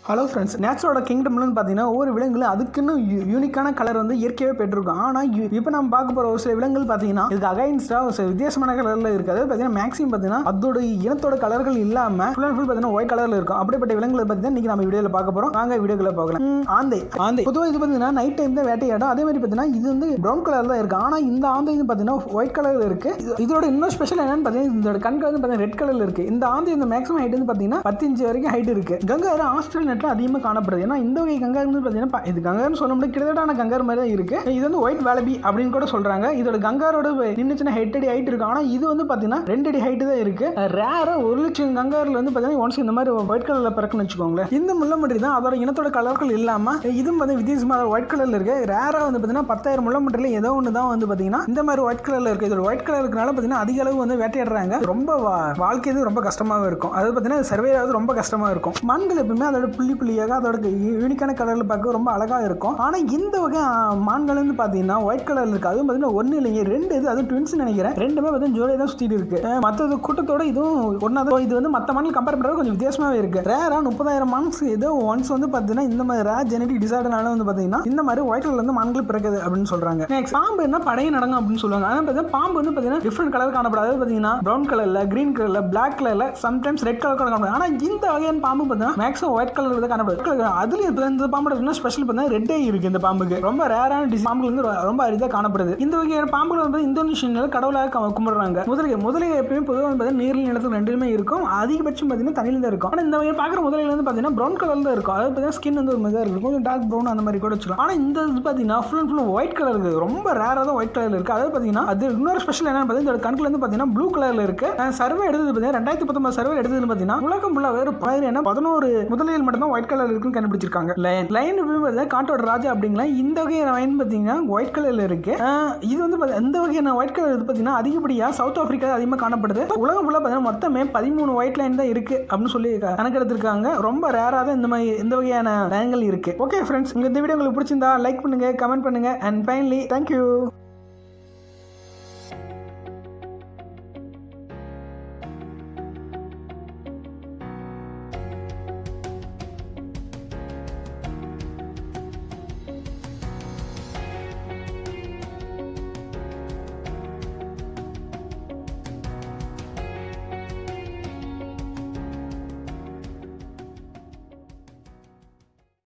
hello friends நேச்சரோட கிங்டம்லன்னு பார்த்தீங்கன்னா ஒவ்வொரு விலங்குகளும் அதுக்குன்னு யூ- யூனிக்கான கலர் வந்து இயற்கையாகவே பெற்றிருக்கும் ஆனால் இப்போ நம்ம பார்க்க போகிற ஒரு சில விலங்குகள் பார்த்தீங்கன்னா இதுக்கு அகைன்ஸ்டாக ஒரு சில வித்தியாசமான கலரில் இருக்காது பார்த்தீங்கன்னா மேக்ஸிமம் பார்த்தீங்கன்னா அதோட இனத்தோட கலர்கள் இல்லாமல் ஃபுல் அண்ட் ஃபுல் பார்த்தீங்கன்னா ஒயிட் கலரில் இருக்கும் அப்படிப்பட்ட விலங்குகளை பற்றி தான் இன்றைக்கி நம்ம வீடியோவில் பார்க்க போகிறோம் வாங்க வீடியோக்குள்ள பார்க்கலாம் ம், ஆந்தை ஆந்தை பொதுவாக இது பார்த்தீங்கன்னா நைட் டைம் தான் வேட்டையாடும் அதே மாதிரி பார்த்தீங்கன்னா இது வந்து ப்ரௌன் கலர் தான் இருக்குது ஆனால் இந்த ஆந்தை வந்து பார்த்தீங்கன்னா ஒயிட் கலரில் இருக்குது இதோட இன்னும் ஸ்பெஷல் என்னன்னு பார்த்தீங்கன்னா இதோட கண்கள் வந்து பார்த்தீங்கன்னா ரெட் கலரில் இருக்குது இந்த ஆந்தை இந்த மேக்ஸிமம் ஹைட் வந்து பார்த்தீங்கன்னா பத்து இன்ச்சு வரைக்கும் ஹைட் இருக்குது கங்காரு ஆஸ்திரேலியா நெட்டில் அதிகமாக காணப்படுது ஏன்னா இந்த வகை கங்காரு வந்து பார்த்தீங்கன்னா ப- இது கங்காருன்னு சொல்ல முடியாது கிட்டத்தட்ட கங்காரு மாதிரி தான் இருக்குது இது வந்து ஒயிட் வேலபி அப்படின்னு கூட சொல்கிறாங்க இதோட கங்காரோட நின்றுச்சுன்னா ஹெட் அடி ஹைட் இருக்கு ஆனால் இது வந்து பார்த்தீங்கன்னா ரெண்டு அடி ஹைட்டு தான் இருக்குது ரேராக ஒரு லட்சம் கங்காரில் வந்து பார்த்தீங்கன்னா ஒன்ஸ் இந்த மாதிரி ஒயிட் கலரில் பிறக்குன்னு வச்சுக்கோங்களேன் இந்த முள்ளமட்டி தான் அதோட இனத்தோட கலர்கள் இல்லாமல் இதுவும் வந்து வித்தியாசமாக ஒயிட் கலரில் இருக்கு ரேராக வந்து பார்த்தீங்கன்னா பத்தாயிரம் முள்ளமட்டியில் ஏதோ ஒன்று தான் வந்து பார்த்தீங்கன்னா இந்த மாதிரி ஒயிட் கலரில் இருக்குது இதோட ஒயிட் கலர் இருக்கனால பார்த்தீங்கன்னா அதிக அளவு வந்து வேட்டையாடுறாங்க ரொம்ப வா- வாழ்க்கை இது ரொம்ப கஷ்டமாகவே இருக்கும் அது பார்த்தீங்கன்னா சர்வே ஆகுது ரொம்ப கஷ்டமாக இருக்கும் மான்கள் எப்பவுமே அதோட புள்ளி புள்ளியாக அதோட யூனிக்கான கலரில் பார்க்க ரொம்ப அழகாக இருக்கும் ஆனால் இந்த வகை ஆ, மான்கள் வந்து பார்த்தீங்கன்னா ஒயிட் கலரில் இருக்குது அதுவும் பார்த்தீங்கன்னா ஒன்று இல்லைங்க ரெண்டு இது அதுவும் ட்வின்ஸ் நினைக்கிறேன் ரெண்டுமே பார்த்தீங்கன்னா ஜோடியாக தான் சுற்றிட்டு இருக்கு அஹ் மற்றது கூட்டத்தோட இதுவும் ஒன்றா தான் இது வந்து மற்ற மான்கள் கம்பேர் பண்ணுறது கொஞ்சம் வித்தியாசமாகவே இருக்கு ரேராக முப்பதாயிரம் மான்ஸ் ஏதோ ஒன்ஸ் வந்து பார்த்தீங்கன்னா இந்த மாதிரி ரேர் ஜெனடிக் டிசார்டர்னால வந்து பார்த்தீங்கன்னா இந்த மாதிரி ஒயிட் கலர்ல இருந்து மான்கள் பிறக்குது அப்படின்னு சொல்றாங்க நெக்ஸ்ட் பாம்பு என்ன படையை நடங்கும் அப்படின்னு சொல்லுவாங்க ஆனால் பார்த்தீங்கன்னா பாம்பு வந்து பார்த்தீங்கன்னா டிஃப்ரெண்ட் கலர் காணப்படாது அதாவது பார்த்தீங்கன்னா ப்ரௌன் கலர்ல கிரீன் கலர்ல பிளாக் கலர்ல சம்டைம்ஸ் ரெட் கலர் கூட காணப்படும் ஆனால் இந்த வகையான பாம்பு பார்த்தீங்கன்னா மேக்ஸிமம் ஒயிட் கலர் தான் காணப்படுது அதுலயும் இப்ப இந்த பாம்போட இன்னும் ஸ்பெஷல் பார்த்தீங்கன்னா ரெட்டே இருக்கு இந்த பாம்புக்கு ரொம்ப ரேரான டிஸ் பாம்புகள் வந்து ரொ- ரொம்ப அரிதாக காணப்படுது இந்த வகையான பாம்புகள் வந்து இந்தோனேஷியாவில் கடவுளாக க- கும்பிடுறாங்க முதலிகை முதலிகை எப்பயுமே பொதுவாக வந்து பார்த்தீங்கன்னா நீரில் நிலத்தில் ரெண்டுமே இருக்கும் அதிகபட்சம் பார்த்தீங்கன்னா தண்ணியில் தான் இருக்கும் ஆனால் இந்த வகையை பார்க்குற முதலையில் வந்து பார்த்தீங்கன்னா ப்ரௌன் கலர் தான் இருக்கும் அதாவது பார்த்தீங்கன்னா ஸ்கின் வந்து ஒரு மாதிரி இருக்கும் கொஞ்சம் டார்க் ப்ரௌன் அந்த மாதிரி கூட வச்சுக்கலாம் ஆனால் இந்த இது பார்த்தீங்கன்னா full and full white colour இருக்குது ரொம்ப ரேராக தான் ஒயிட் கலரில் இருக்குது அதாவது பார்த்தீங்கன்னா அது இன்னொரு ஸ்பெஷல் என்னன்னு பார்த்தீங்கன்னா இதோட கண்கள் வந்து பார்த்தீங்கன்னா ப்ளூ கலரில் இருக்கு சர்வே எடுத்தது பார்த்தீங்கன்னா ரெண்டாயிரத்தி பத்தொன்பது சர்வே எடுத்தது பார்த்தீங்கன்னா உலகம் ஃபுல்லாக வேறு பதினேழு பதினோரு முதலையில் மட்டும் தான் ஒயிட் கலர் இருக்குன்னு கண்டுபிடிச்சிருக்காங்க லயன் லயன் பார்த்தீங்கன்னா காட்டோட ராஜா அப்படிங்களா இந்த வகையான லயன் பார்த்தீங்கன்னா ஒயிட் கலரில் இருக்கு அஹ் இது வந்து பாத்தீங்கன்னா இந்த வகையான ஒயிட் கலர் இது பார்த்தீங்கன்னா அதிகப்படியாக சவுத் ஆப்பிரிக்கா அதிகமாக காணப்படுது உலகம் ஃபுல்லாக பார்த்தீங்கன்னா மொத்தமே பதிமூணு ஒயிட் லைன் தான் இருக்கு அப்படின்னு சொல்லி க- கணக்கெடுத்திருக்காங்க ரொம்ப ரேராக தான் இந்த மாதிரி இந்த வகையான லயன்கள் இருக்கு ஓகே ஃப்ரெண்ட்ஸ் இந்த வீடியோ உங்களுக்கு பிடிச்சிருந்தா லைக் பண்ணுங்க கமெண்ட் பண்ணுங்க அண்ட் ஃபைனலி தேங்க்யூ